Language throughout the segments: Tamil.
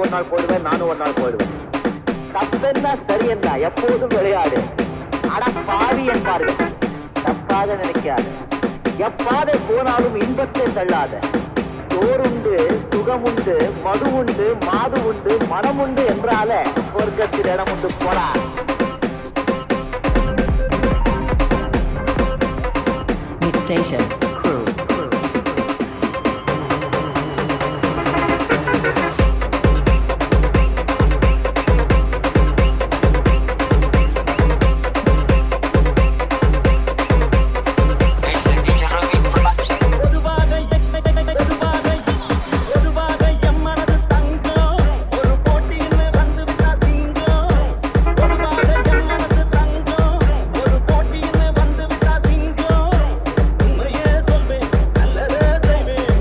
ஒரு நாள் போயிடுவேன் நானும் ஒரு நாள் போயிடுவேன் தப்பென்ன சரி என்ன எப்போதும் விளையாடு ஆனா பாவி என்பாரு தப்பாக நினைக்காது எப்பாதை போனாலும் இன்பத்தை தள்ளாத சோறுண்டு சுகமுண்டு மது உண்டு மாது உண்டு மனம் உண்டு என்றால சொர்க்கத்தில் இடம் உண்டு போடா Mix Station Crew. It's a DJ Robin production. பொதுவாக பொதுவாக பொதுவாக எம்மனது தங்கம் ஒரு போட்டின்னு வந்து விட்டா சிங்கம் பொதுவாக எம்மனது தங்கம் ஒரு போட்டின்னு வந்து விட்டா சிங்கம் உண்மையே சொல்வேன் நல்லதே செய்வேன்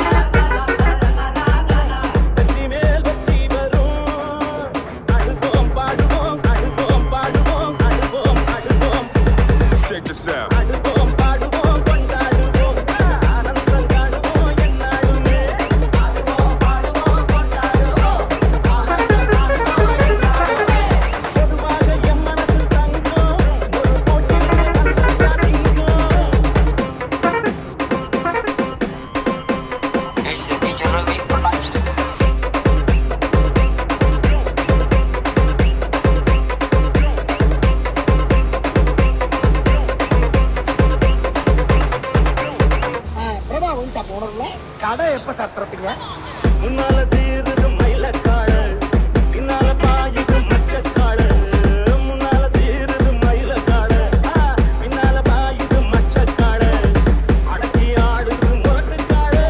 வெற்றி மேல் வெற்றி வரும் அழுவோம் பாடுவோம் அழுவோம் பாடுவோம் அழுவோம் அழுவோம் Check this out. அழுவோம் பாடுவோம் கொண்டாடுவோம் ஆனந்தம் காணுவோம் என்னாலுமே அழுவோம் பாடுவோம் கொண்டாடுவோம் ஆனந்தம் காணுவோம் என்னாலுமே பொதுவாக எம் மனசு தங்கம் ஒரு போட்டிக்கு வந்தா திங்கம் It's a DJ Robin production. கடை எப்ப தட்டுறப்பீங்க முன்னால தீருது மயிலக்காடு பின்னால பாயுது மச்சக்காடு முன்னால தீருது மயிலக்காடு ஆ, பின்னால பாயுது மச்சக்காடு அடக்கி ஆடுது முரட்டுக்காடு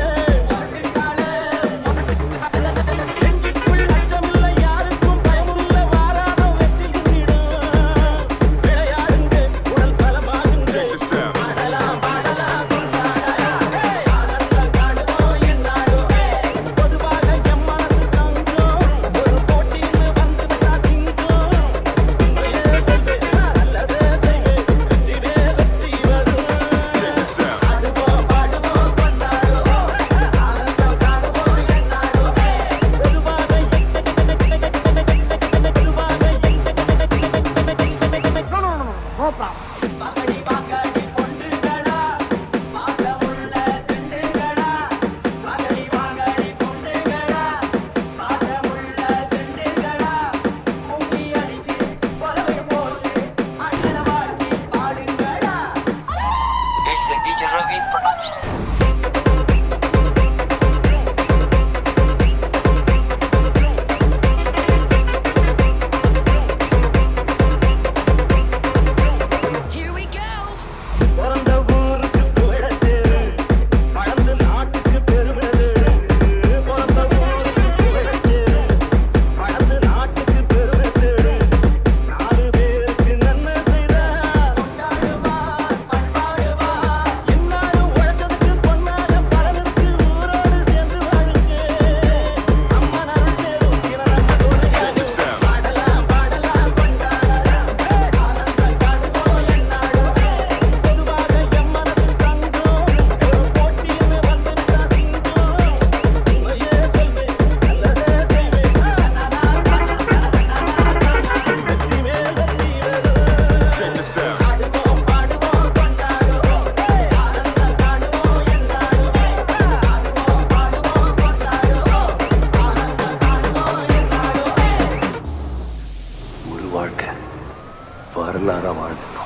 நெஞ்சுக்குள் அச்சமில்லை யாருக்கும் பயமில்ல வாராத வெற்றியும் நீடும் விளையாடுங்க உடல் பலமாகுங்க Check this out. பாடலாம் பாடலாம் கொண்டாடலாம் ஆனந்தம் காணுவோம் என்னாலுமே பொதுவாக எம் மனசு தங்கம் ஒரு போட்டின்னு வந்து விட்டா திங்கம் உண்மையே சொல்வேன் நல்லதே செய்வேன் வெற்றிவே வெற்றி வரும் Check this out. ஆடுவோம் பாடுவோம் கொண்டாடுவோம் ஆனந்தம் காணுவோம் என்னாலுமே பொதுவாக பாக்கடி பாக்கடி பொண்டுகளா பாசமுள்ள திண்டுகளா பாக்கடி பாக்கடி பொண்டுகளா பாசமுள்ள திண்டுகளா கும்மி அடித்து பறவை போட்டு அண்ணன வாழ்த்தி பாடுங்களா It's a DJ Robin production. Here we go. பிறந்த ஊருக்கு புகழத்தேரு வளர்ந்து நாட்டுக்கு பெருமைது பிறந்த ஊருக்கு புகழத்தேரு வளர்ந்து நாட்டுக்கு பெருமைது நாலு பேருக்கு நன்மை செய்த கொண்டாடுவார் பண்பாடுவார் என்னாலும் உழைச்சதுக்கு பொன்னாக பலனுக்கு ஊரோடு சேர்ந்து வாழுங்க அம்மா நலத்தே உக்கிரன Check this out. பாடலாம் பாடலாம் கொண்டாடலாம் ஆனந்தம் காணுவோம் என்னாலுமே பொதுவாக எம் மனசு தங்கம் ஒரு போட்டின்னு வந்துட்டா சிங்கம் உண்மையே சொல்வேன் நல்லதே செய்வேன் வெற்றி மேல் வெற்றி வரும் Check this out. ஆடுவோம் பாடுவோம் கொண்டாடுவோம் ஆனந்தம் காணுவோம் என்னாலுமே ஆடுவோம் பாடுவோம் கொண்டாடுவோம் ஆனந்தம் காணுவோம் என்னாலுமே ஒரு வாழ்க்கை வரலாறா வாழ்ந்துட்டோம்